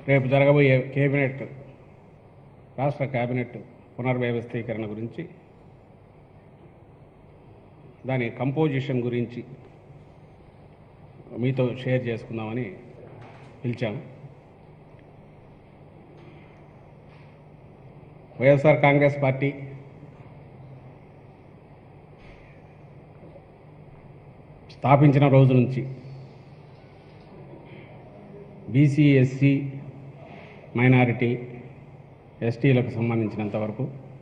రేపు జరగబోయే కేబినెట్ రాష్ట్ర కేబినెట్ పునర్వ్యవస్థీకరణ గురించి దాని కంపోజిషన్ గురించి మీతో షేర్ చేసుకుందామని పిలిచాము వైఎస్ఆర్ కాంగ్రెస్ పార్టీ స్థాపించిన రోజు నుంచి బీసీ ఎస్సీ మైనారిటీ ఎస్టీలకు సంబంధించినంత వరకు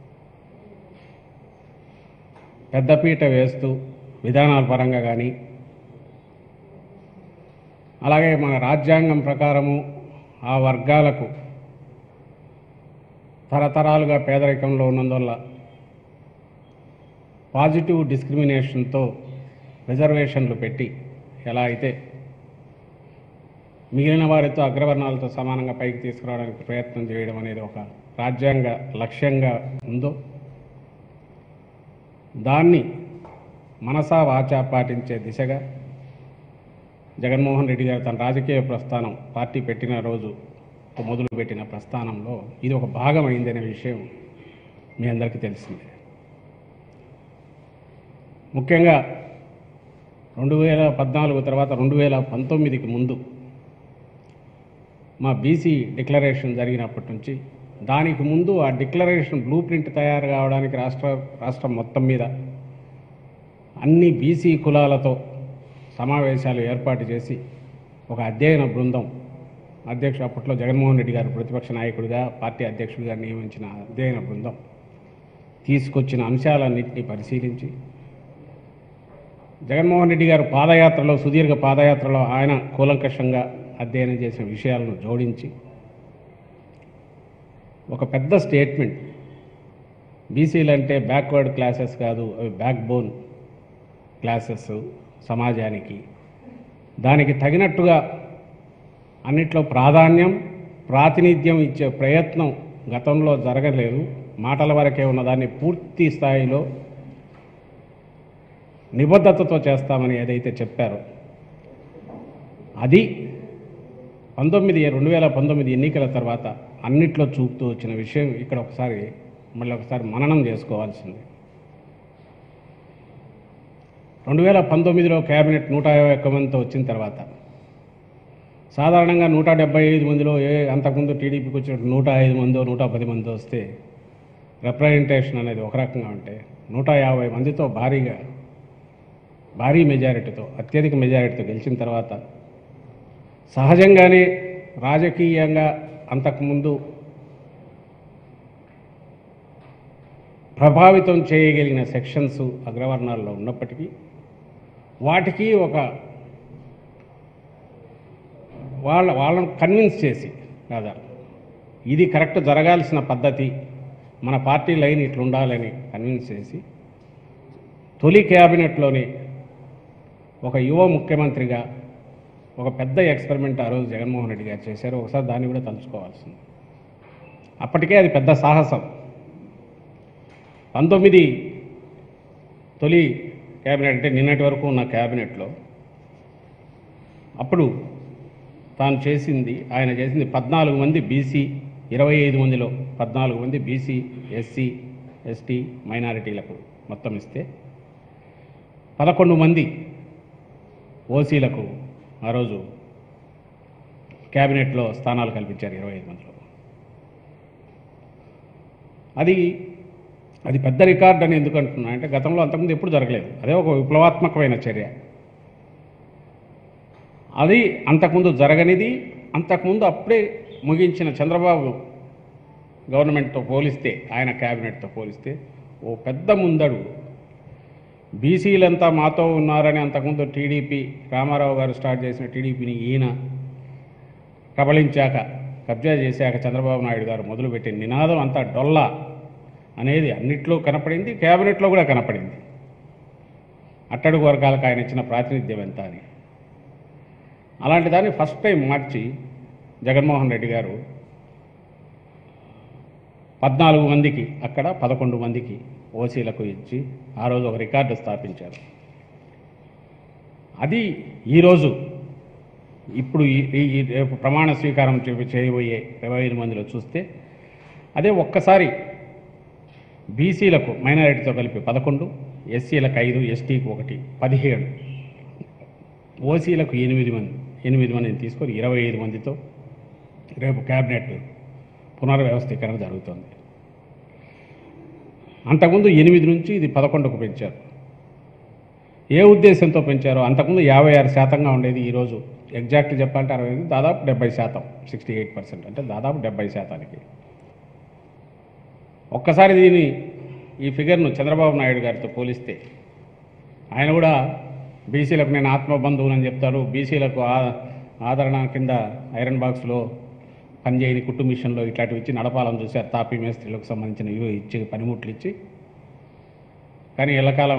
పెద్దపీట వేస్తూ విధానాల పరంగా కానీ అలాగే మన రాజ్యాంగం ప్రకారము ఆ వర్గాలకు తరతరాలుగా పేదరికంలో ఉన్నందువల్ల పాజిటివ్ డిస్క్రిమినేషన్తో రిజర్వేషన్లు పెట్టి ఎలా అయితే మిగిలిన వారితో అగ్రవర్ణాలతో సమానంగా పైకి తీసుకురావడానికి ప్రయత్నం చేయడం అనేది ఒక రాజ్యాంగ లక్ష్యంగా ఉందో దాన్ని మనసా వాచా పాటించే దిశగా జగన్మోహన్ రెడ్డి గారు తన రాజకీయ ప్రస్థానం పార్టీ పెట్టిన రోజు మొదలుపెట్టిన ప్రస్థానంలో ఇది ఒక భాగం అయిందనే విషయం మీ అందరికీ తెలిసిందే ముఖ్యంగా రెండు వేల పద్నాలుగు తర్వాత రెండు వేల పంతొమ్మిదికి ముందు మా బీసీ డిక్లరేషన్ జరిగినప్పటి నుంచి దానికి ముందు ఆ డిక్లరేషన్ బ్లూ ప్రింట్ తయారు కావడానికి రాష్ట్ర రాష్ట్రం మొత్తం మీద అన్ని బీసీ కులాలతో సమావేశాలు ఏర్పాటు చేసి ఒక అధ్యయన బృందం అధ్యక్షుడు అప్పట్లో జగన్మోహన్ రెడ్డి గారు ప్రతిపక్ష నాయకుడిగా పార్టీ అధ్యక్షుడిగా నియమించిన అధ్యయన బృందం తీసుకొచ్చిన అంశాలన్నింటినీ పరిశీలించి జగన్మోహన్ రెడ్డి గారు పాదయాత్రలో సుదీర్ఘ పాదయాత్రలో ఆయన కూలంకషంగా అధ్యయనం చేసిన విషయాలను జోడించి ఒక పెద్ద స్టేట్మెంట్ బీసీలు అంటే బ్యాక్వర్డ్ క్లాసెస్ కాదు అవి బ్యాక్ బోన్ క్లాసెస్ సమాజానికి దానికి తగినట్టుగా అన్నిట్లో ప్రాధాన్యం ప్రాతినిధ్యం ఇచ్చే ప్రయత్నం గతంలో జరగలేదు మాటల వరకే ఉన్నదాన్ని పూర్తి స్థాయిలో నిబద్ధతతో చేస్తామని ఏదైతే చెప్పారో అది పంతొమ్మిది రెండు వేల పంతొమ్మిది ఎన్నికల తర్వాత అన్నిట్లో చూపుతూ వచ్చిన విషయం ఇక్కడ ఒకసారి మళ్ళీ ఒకసారి మననం చేసుకోవాల్సింది రెండు వేల పంతొమ్మిదిలో కేబినెట్ నూట యాభై ఒక్క మందితో వచ్చిన తర్వాత సాధారణంగా నూట డెబ్బై ఐదు మందిలో ఏ అంతకుముందు టీడీపీకి వచ్చినట్టు నూట ఐదు మందో నూట పది మంది వస్తే రిప్రజెంటేషన్ అనేది ఒక రకంగా ఉంటే నూట యాభై మందితో భారీగా భారీ మెజారిటీతో అత్యధిక మెజారిటీతో గెలిచిన తర్వాత సహజంగానే రాజకీయంగా అంతకుముందు ప్రభావితం చేయగలిగిన సెక్షన్స్ అగ్రవర్ణాల్లో ఉన్నప్పటికీ వాటికి ఒక వాళ్ళ వాళ్ళను కన్విన్స్ చేసి కాదా ఇది కరెక్ట్ జరగాల్సిన పద్ధతి మన పార్టీ లైన్ ఇట్లా ఉండాలని కన్విన్స్ చేసి తొలి క్యాబినెట్లోనే ఒక యువ ముఖ్యమంత్రిగా ఒక పెద్ద ఎక్స్పెరిమెంట్ ఆ రోజు జగన్మోహన్ రెడ్డి గారు చేశారు ఒకసారి దాన్ని కూడా తలుచుకోవాల్సింది అప్పటికే అది పెద్ద సాహసం పంతొమ్మిది తొలి క్యాబినెట్ అంటే నిన్నటి వరకు ఉన్న క్యాబినెట్లో అప్పుడు తాను చేసింది ఆయన చేసింది పద్నాలుగు మంది బీసీ ఇరవై ఐదు మందిలో పద్నాలుగు మంది బీసీ ఎస్సీ ఎస్టీ మైనారిటీలకు మొత్తం ఇస్తే పదకొండు మంది ఓసీలకు ఆ రోజు క్యాబినెట్లో స్థానాలు కల్పించారు ఇరవై ఐదు మందిలో అది అది పెద్ద రికార్డ్ అని ఎందుకు అంటున్నా అంటే గతంలో అంతకుముందు ఎప్పుడు జరగలేదు అదే ఒక విప్లవాత్మకమైన చర్య అది అంతకుముందు జరగనిది అంతకుముందు అప్పుడే ముగించిన చంద్రబాబు గవర్నమెంట్తో పోలిస్తే ఆయన క్యాబినెట్తో పోలిస్తే ఓ పెద్ద ముందడుగు బీసీలంతా మాతో ఉన్నారని అంతకుముందు టీడీపీ రామారావు గారు స్టార్ట్ చేసిన టీడీపీని ఈయన కబళించాక కబ్జా చేశాక చంద్రబాబు నాయుడు గారు మొదలుపెట్టిన నినాదం అంతా డొల్లా అనేది అన్నిట్లో కనపడింది కేబినెట్లో కూడా కనపడింది అట్టడుగు వర్గాలకు ఆయన ఇచ్చిన ప్రాతినిధ్యం ఎంత అని అలాంటి దాన్ని ఫస్ట్ టైం మార్చి జగన్మోహన్ రెడ్డి గారు పద్నాలుగు మందికి అక్కడ పదకొండు మందికి ఓసీలకు ఇచ్చి ఆ రోజు ఒక రికార్డు స్థాపించారు అది ఈరోజు ఇప్పుడు ఈ ఈ- ఈ రేపు ప్రమాణ స్వీకారం చే- చేయబోయే ఇరవై ఐదు మందిలో చూస్తే అదే ఒక్కసారి బీసీలకు మైనారిటీతో కలిపి పదకొండు ఎస్సీలకు ఐదు ఎస్టీకి ఒకటి పదిహేడు ఓసీలకు ఎనిమిది మంది ఎనిమిది మందిని తీసుకొని ఇరవై ఐదు మందితో రేపు క్యాబినెట్ పునర్వ్యవస్థీకరణ జరుగుతుంది అంతకుముందు ఎనిమిది నుంచి ఇది పదకొండుకు పెంచారు ఏ ఉద్దేశంతో పెంచారో అంతకుముందు యాభై ఆరు శాతంగా ఉండేది ఈరోజు ఎగ్జాక్ట్ చెప్పాలంటే అరవై ఐదు దాదాపు డెబ్బై శాతం సిక్స్టీ ఎయిట్ పర్సెంట్ అంటే దాదాపు డెబ్బై శాతానికి ఒక్కసారి దీని ఈ ఫిగర్ను చంద్రబాబు నాయుడు గారితో పోలిస్తే ఆయన కూడా బీసీలకు నేను ఆత్మబంధువులని చెప్తారు బీసీలకు ఆ- ఆదరణ కింద ఐరన్ బాక్స్లో పనిచేయని కుట్టు మిషన్లో ఇట్లాంటివి ఇచ్చి నడపాలని చూశారు తాపీ మేస్త్రీలకు సంబంధించిన ఇవి ఇచ్చి పనిముట్లు ఇచ్చి కానీ ఎల్లకాలం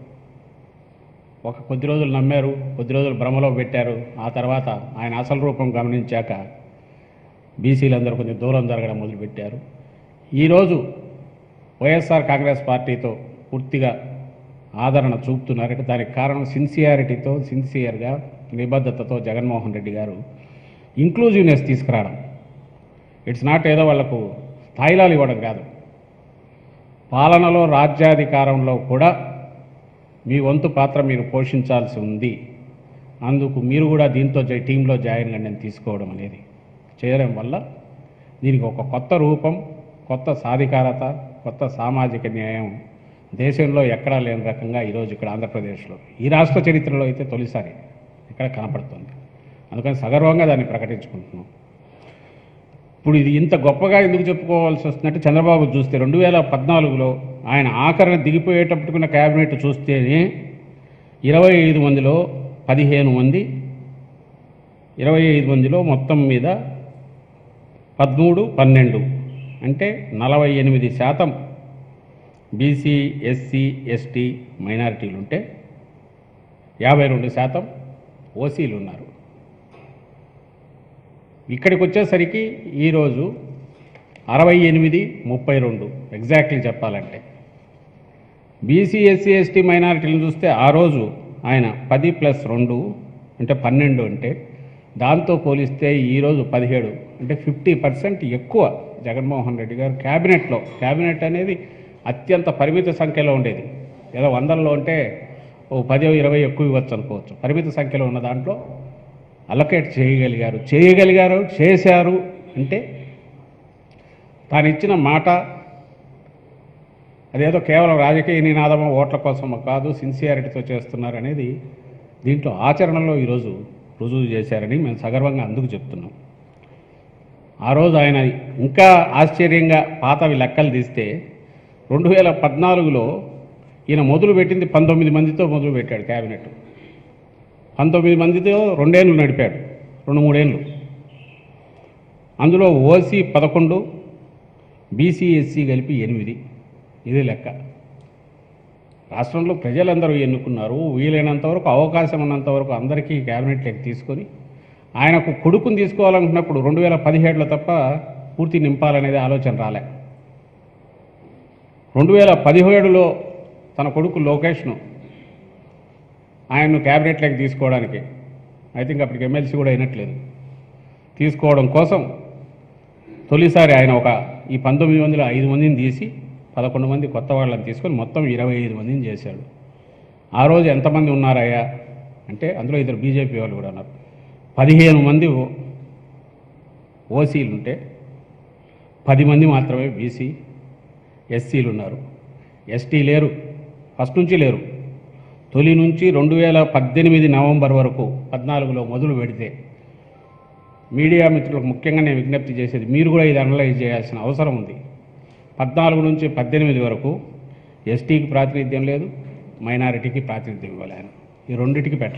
ఒక కొద్ది రోజులు నమ్మారు కొద్ది రోజులు భ్రమలో పెట్టారు ఆ తర్వాత ఆయన అసలు రూపం గమనించాక బీసీలందరూ కొంచెం దూరం జరగడం మొదలుపెట్టారు ఈరోజు వైఎస్ఆర్ కాంగ్రెస్ పార్టీతో పూర్తిగా ఆదరణ చూపుతున్నారంటే దానికి కారణం సిన్సియారిటీతో సిన్సియర్గా నిబద్ధతతో జగన్మోహన్ రెడ్డి గారు ఇంక్లూజివ్నెస్ తీసుకురావడం ఇట్స్ నాట్ ఏదో వాళ్లకు స్థాయిలాలు ఇవ్వడం కాదు పాలనలో రాజ్యాధికారంలో కూడా మీ వంతు పాత్ర మీరు పోషించాల్సి ఉంది అందుకు మీరు కూడా దీంతో జై- టీంలో జాయిన్ కండి అని తీసుకోవడం అనేది చేయడం వల్ల దీనికి ఒక కొత్త రూపం కొత్త సాధికారత కొత్త సామాజిక న్యాయం దేశంలో ఎక్కడా లేని రకంగా ఈరోజు ఇక్కడ ఆంధ్రప్రదేశ్లో ఈ రాష్ట్ర చరిత్రలో అయితే తొలిసారి ఇక్కడ కనపడుతుంది అందుకని సగర్వంగా దాన్ని ప్రకటించుకుంటున్నాం ఇప్పుడు ఇది ఇంత గొప్పగా ఎందుకు చెప్పుకోవాల్సి వస్తుందంటే చంద్రబాబు చూస్తే రెండు వేల పద్నాలుగులో ఆయన ఆఖరణ దిగిపోయేటప్పటికున్న క్యాబినెట్ చూస్తేనే ఇరవై ఐదు మందిలో పదిహేను మంది ఇరవై ఐదు మందిలో మొత్తం మీద పదమూడు పన్నెండు అంటే నలభై ఎనిమిది శాతం బీసీ ఎస్సీ ఎస్టీ మైనారిటీలు ఉంటే యాభై రెండు శాతం ఓసీలు ఉన్నారు ఇక్కడికి వచ్చేసరికి ఈరోజు అరవై ఎనిమిది ముప్పై రెండు ఎగ్జాక్ట్లీ చెప్పాలంటే బీసీ ఎస్సీ ఎస్టీ మైనారిటీలను చూస్తే ఆ రోజు ఆయన పది ప్లస్ రెండు అంటే పన్నెండు అంటే దాంతో పోలిస్తే ఈరోజు పదిహేడు అంటే ఫిఫ్టీ పర్సెంట్ ఎక్కువ జగన్మోహన్ రెడ్డి గారు క్యాబినెట్లో క్యాబినెట్ అనేది అత్యంత పరిమిత సంఖ్యలో ఉండేది ఏదో వందల్లో ఉంటే ఓ పదో ఇరవై ఎక్కువ ఇవ్వచ్చు అనుకోవచ్చు పరిమిత సంఖ్యలో ఉన్న దాంట్లో అలొకేట్ చేయగలిగారు చేయగలిగారు చేశారు అంటే తాను ఇచ్చిన మాట అదేదో కేవలం రాజకీయ నినాదమో ఓట్ల కోసమో కాదు సిన్సియారిటీతో చేస్తున్నారు అనేది దీంట్లో ఆచరణలో ఈరోజు రుజువు చేశారని మేము సగర్వంగా అందుకు చెప్తున్నాం ఆ రోజు ఆయన ఇంకా ఆశ్చర్యంగా పాతవి లెక్కలు తీస్తే రెండు వేల పద్నాలుగులో ఈయన మొదలు పెట్టింది పంతొమ్మిది మందితో మొదలు పెట్టాడు క్యాబినెట్ పంతొమ్మిది మందితో రెండేళ్ళు నడిపాడు రెండు మూడేళ్ళు అందులో ఓసీ పదకొండు బీసీ ఎస్సీ కలిపి ఎనిమిది ఇది లెక్క రాష్ట్రంలో ప్రజలందరూ ఎన్నుకున్నారు వీలైనంత వరకు అవకాశం ఉన్నంత వరకు అందరికీ క్యాబినెట్లోకి తీసుకొని ఆయనకు కొడుకుని తీసుకోవాలనుకున్నప్పుడు రెండు వేల పదిహేడులో తప్ప పూర్తి నింపాలనేది ఆలోచన రాలే రెండు వేల పదిహేడులో తన కొడుకు లోకేష్ను ఆయన్ను క్యాబినెట్లోకి తీసుకోవడానికి ఐ థింక్ అప్పటికి ఎమ్మెల్సీ కూడా అయినట్లేదు తీసుకోవడం కోసం తొలిసారి ఆయన ఒక ఈ పంతొమ్మిది మందిలో ఐదు మందిని తీసి పదకొండు మంది కొత్త వాళ్ళని తీసుకొని మొత్తం ఇరవై ఐదు మందిని చేశాడు ఆ రోజు ఎంతమంది ఉన్నారయ్యా అంటే అందులో ఇద్దరు బీజేపీ వాళ్ళు కూడా ఉన్నారు పదిహేను మంది ఓ- ఓసీలు ఉంటే పది మంది మాత్రమే బీసీ ఎస్సీలు ఉన్నారు ఎస్టీ లేరు ఫస్ట్ నుంచి లేరు తొలి నుంచి రెండు వేల పద్దెనిమిది నవంబర్ వరకు పద్నాలుగులో మొదలు పెడితే మీడియా మిత్రులకు ముఖ్యంగా నేను విజ్ఞప్తి చేసేది మీరు కూడా ఇది అనలైజ్ చేయాల్సిన అవసరం ఉంది పద్నాలుగు నుంచి పద్దెనిమిది వరకు ఎస్టీకి ప్రాతినిధ్యం లేదు మైనారిటీకి ప్రాతినిధ్యం ఇవ్వాలి ఆయన ఈ రెండిటికి పెట్ట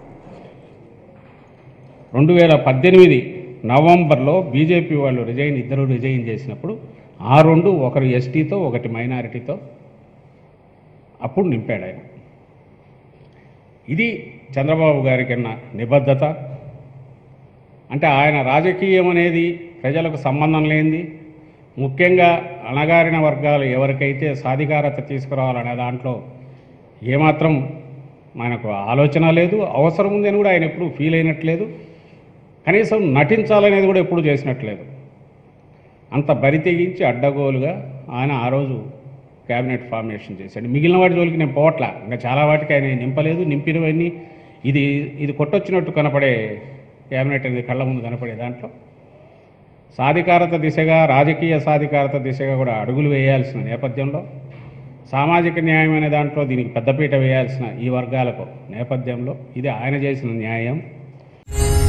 రెండు వేల పద్దెనిమిది నవంబర్లో బీజేపీ వాళ్ళు రిజైన్ ఇద్దరు రిజైన్ చేసినప్పుడు ఆ రెండు ఒకరు ఎస్టీతో ఒకటి మైనారిటీతో అప్పుడు నింపాడు ఆయన ఇది చంద్రబాబు గారికి ఉన్న నిబద్ధత అంటే ఆయన రాజకీయం అనేది ప్రజలకు సంబంధం లేనిది ముఖ్యంగా అణగారిన వర్గాలు ఎవరికైతే సాధికారత తీసుకురావాలనే దాంట్లో ఏమాత్రం మనకు ఆలోచన లేదు అవసరం ఉందని కూడా ఆయన ఎప్పుడు ఫీల్ అయినట్లేదు కనీసం నటించాలనేది కూడా ఎప్పుడు చేసినట్లేదు అంత బరి తెగించి అడ్డగోలుగా ఆయన ఆ రోజు క్యాబినెట్ ఫార్మేషన్ చేశాడు మిగిలిన వాటి జోలికి నేను పోవట్లా ఇంకా చాలా వాటికి ఆయన నింపలేదు నింపినవన్నీ ఇది ఇది కొట్టొచ్చినట్టు కనపడే క్యాబినెట్ అనేది కళ్ళ ముందు కనపడే దాంట్లో సాధికారత దిశగా రాజకీయ సాధికారత దిశగా కూడా అడుగులు వేయాల్సిన నేపథ్యంలో సామాజిక న్యాయం అనే దాంట్లో దీనికి పెద్దపీట వేయాల్సిన ఈ వర్గాలకు నేపథ్యంలో ఇది ఆయన చేసిన న్యాయం